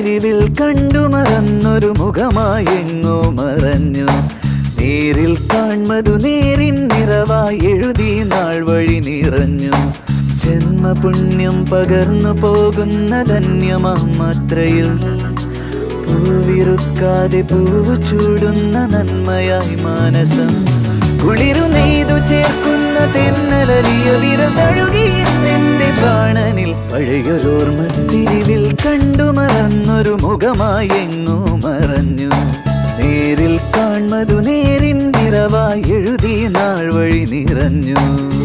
ഓർമ്മത്തിരിവിൽ കണ്ടു മറന്നൊരു മുഖമായി എങ്ങോ മറഞ്ഞു നേരിൽ കാൺമതു നേരിൻ നിറവായി എഴുതി നാൾ വഴി നിറഞ്ഞു ജന്മപുണ്യം പകർന്നു പോകുന്ന ധന്യമാത്രയിൽ പൂവിറുക്കാതെ പൂവ് ചൂടുന്ന നന്മയായി മാനസം കുളിരു നെയ്തു ചേർക്കുന്ന തെന്നലറിയ വിരതഴുകിയെന്റെ പ്രാണനിൽ പഴയൊരോർമ്മത്തിരിവിൽ കണ്ടു മറന്നൊരു മുഖമായി എങ്ങോ മറഞ്ഞു നേരിൽ കാൺമതു നേരിൻ നിറവായി എഴുതി നാൾ വഴി നിറഞ്ഞു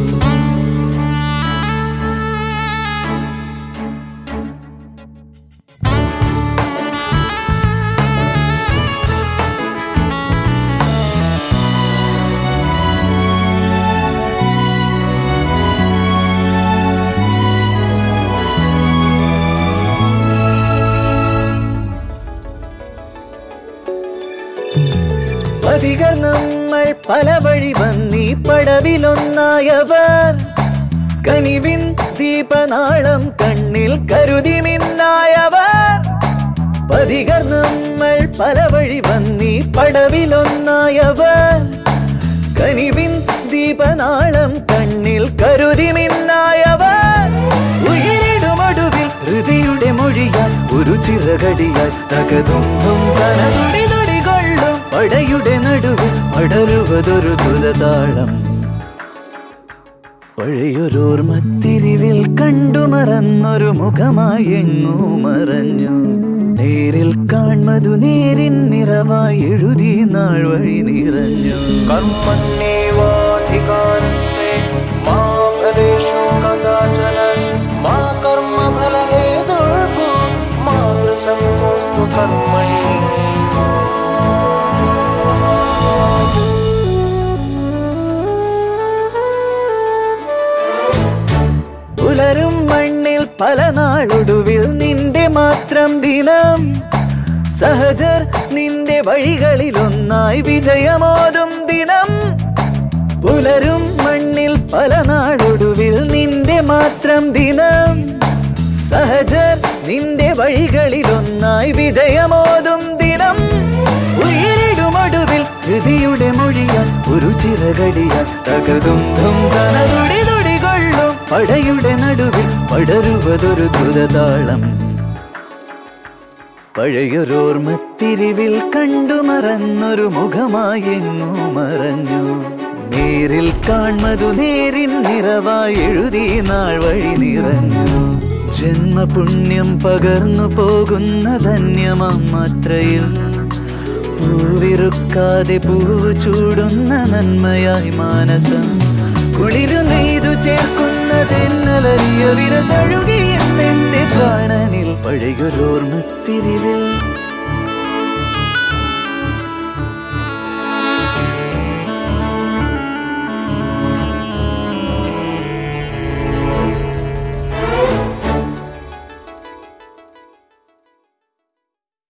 പതികൾ നമ്മൾ പല വഴി വന്നീ പടവിലൊന്നായവർ കനിവിൻ ദീപനാളം കണ്ണിൽ കരുതി മിന്നായവർ പതികൾ നമ്മൾ പല വഴി വന്നീ പടവിലൊന്നായവർ കനിവിൻ ദീപനാളം കണ്ണിൽ കരുതി മിന്നായവർ ഉയരിടുമൊടുവിൽ ഹൃദയുടെ മൊഴിയാൽ ഒരു ചിറകടിയാൽ തകതുമ്പും തനതുടി തുടികൊള്ളും പടയുടെ നടുവിൽ പടരുവതൊരു ദുരതാളം പഴയൊരോർമ്മത്തിരിവിൽ കണ്ടു മറന്നൊരു മുഖമായി എങ്ങോ മറഞ്ഞു നേരിൽ കാൺമതു നേരിൻ നിറവായി എഴുതി നാൾ വഴി നിറഞ്ഞു कर्मण्येवाधिकारस्ते मा फलेषु कदाचन मा कर्मफलहेतुर्भो मातृसङ्कोऽस्तु कर्मणि പുലരും മണ്ണിൽ പല നാളൊടുവിൽ നിന്റെ മാത്രം ദിനം സഹജർ നിന്റെ വഴികളിലൊന്നായി വിജയമോതും ദിനം പുലരും മണ്ണിൽ പല നാളൊടുവിൽ നിന്റെ മാത്രം ദിനം സഹജർ നിന്റെ വഴികളിലൊന്നായി വിജയമോതും ദിനം ഉയരിടുമൊടുവിൽ ഹൃതിയുടെ മൊഴിയാൽ ഒരു ചിറകടിയാൽ തകതും തനതുടി തുടികൊള്ളും പടയുടെ നടുവിൽ പടരുവതൊരു ദ്രുതതാളം പഴയൊരോർമ്മത്തിരിവിൽ കണ്ടു മറന്നൊരു മുഖമായി എങ്ങോ മറഞ്ഞു നേരിൽ കാൺമതു നേരിൻ നിറവായി എഴുതി നാൾ വഴി നിറഞ്ഞു ജന്മപുണ്യം പകർന്നു പോകുന്ന ധന്യമാം മാത്രയിൽ പൂവിറുക്കാതെ പൂവ് ചൂടുന്ന നന്മയായി മാനസം കുളിരു നെയ്തു ചേർക്കുന്ന തെന്നലറിയ വിരതഴുകിയെന്നെന്റെ പ്രാണനിൽ പഴയൊരോർമ്മത്തിരിവിൽ